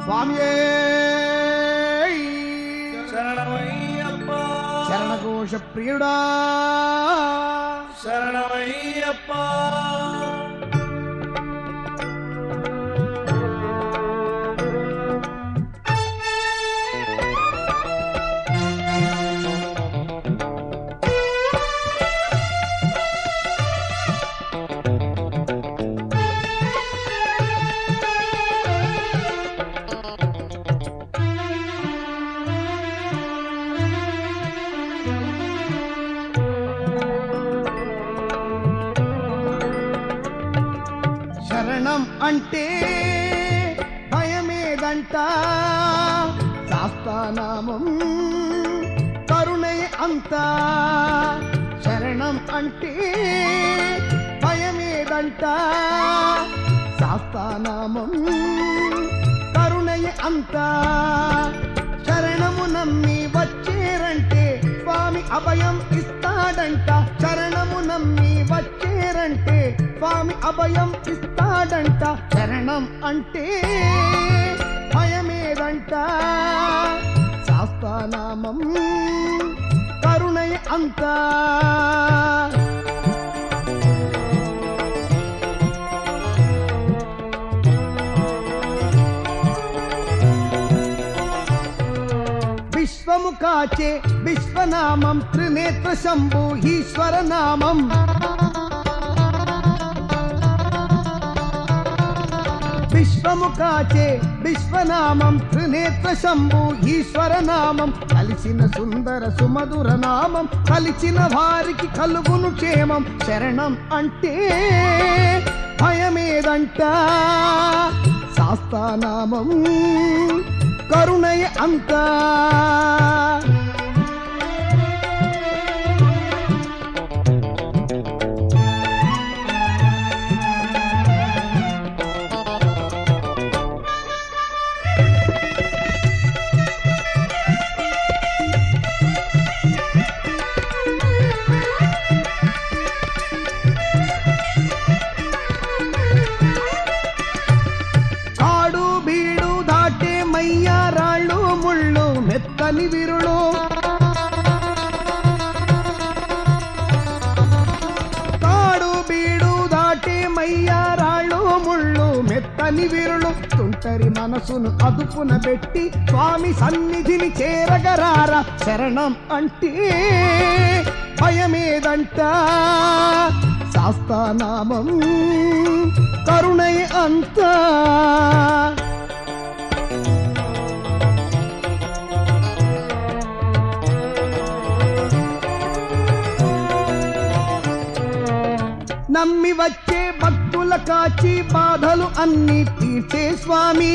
స్వామియే శరణమయ్యప్ప శరణఘోష ప్రియుడా శరణమయ్యప్ప శరణం అంటే భయమేదంట శాస్తానామం కరుణే అంత శరణం అంటే భయమేదంట శాస్తానామం కరుణయ అంత శరణము నమ్మి వచ్చేరంటే స్వామి అభయం ఇస్తాడంట శరణము నమ్మి వచ్చేరంటే స్వామి అభయం ఇస్తాడంట శరణం అంటే భయమేదంట శాస్తానామం కరుణయ అంతా విశ్వము కాచే విశ్వనామం త్రినేత్ర శంభు ఈశ్వర నామం విశ్వము కాచే విశ్వనామం త్రినేత్ర శంభు ఈశ్వర నామం కలిసిన సుందర సుమధుర నామం కలిసిన వారికి కలుగును క్షేమం శరణం అంటే భయమేదంట శాస్తానామం కరుణయ అంతా కాడు బీడు దాటే మయ్య రాళ్ళు ముళ్ళు మెత్తని విరుಳು కాడు బీడు దాటే మయ్య రాళ్ళు ముళ్ళు మెత్తని విరుಳು తుంటరి మనసును అదుపున పెట్టి స్వామి సన్నిధిని చేరగరారా శరణం అంటే భయమేదంట శాస్తానామం కరుణయ అంతా నమ్మి వచ్చే భక్తుల కాచి బాధలు అన్ని తీర్చే స్వామి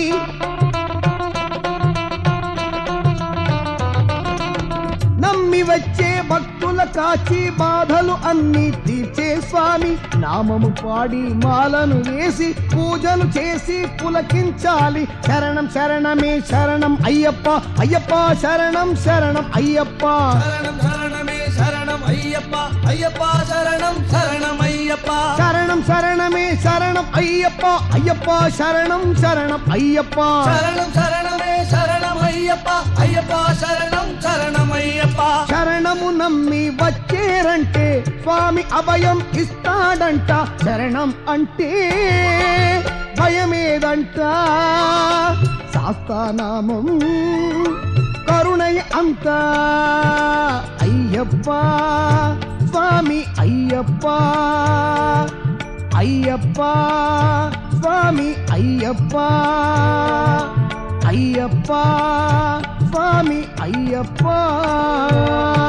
నమ్మి వచ్చే భక్తుల కాచి బాధలు అన్ని తీర్చే స్వామి నామము పాడి మాలను వేసి పూజలు చేసి పులకించాలి శరణం శరణమే శరణం అయ్యప్ప అయ్యప్ప శరణం శరణం అయ్యప్ప శరణం శరణమే శరణం అయ్యప్ప అయ్యప్ప శరణం శరణమయ్యప్ప శరణం శరణమే శరణం అయ్యప్ప అయ్యప్ప శరణం శరణం అయ్యప్ప శరణం శరణమే శరణం అయ్యప్ప అయ్యప్ప శరణం శరణమయ్యప్ప శరణము నమ్మి వచ్చేరంటే స్వామి అభయం ఇస్తాడంట శరణం అంటే భయమేదంట శాస్తానామం కరుణయ అంత అయ్యప్ప స్వామి అయ్యప్ప అయ్యప్ప స్వామి అయ్యప్ప అయ్యప్ప స్వామి అయ్యప్ప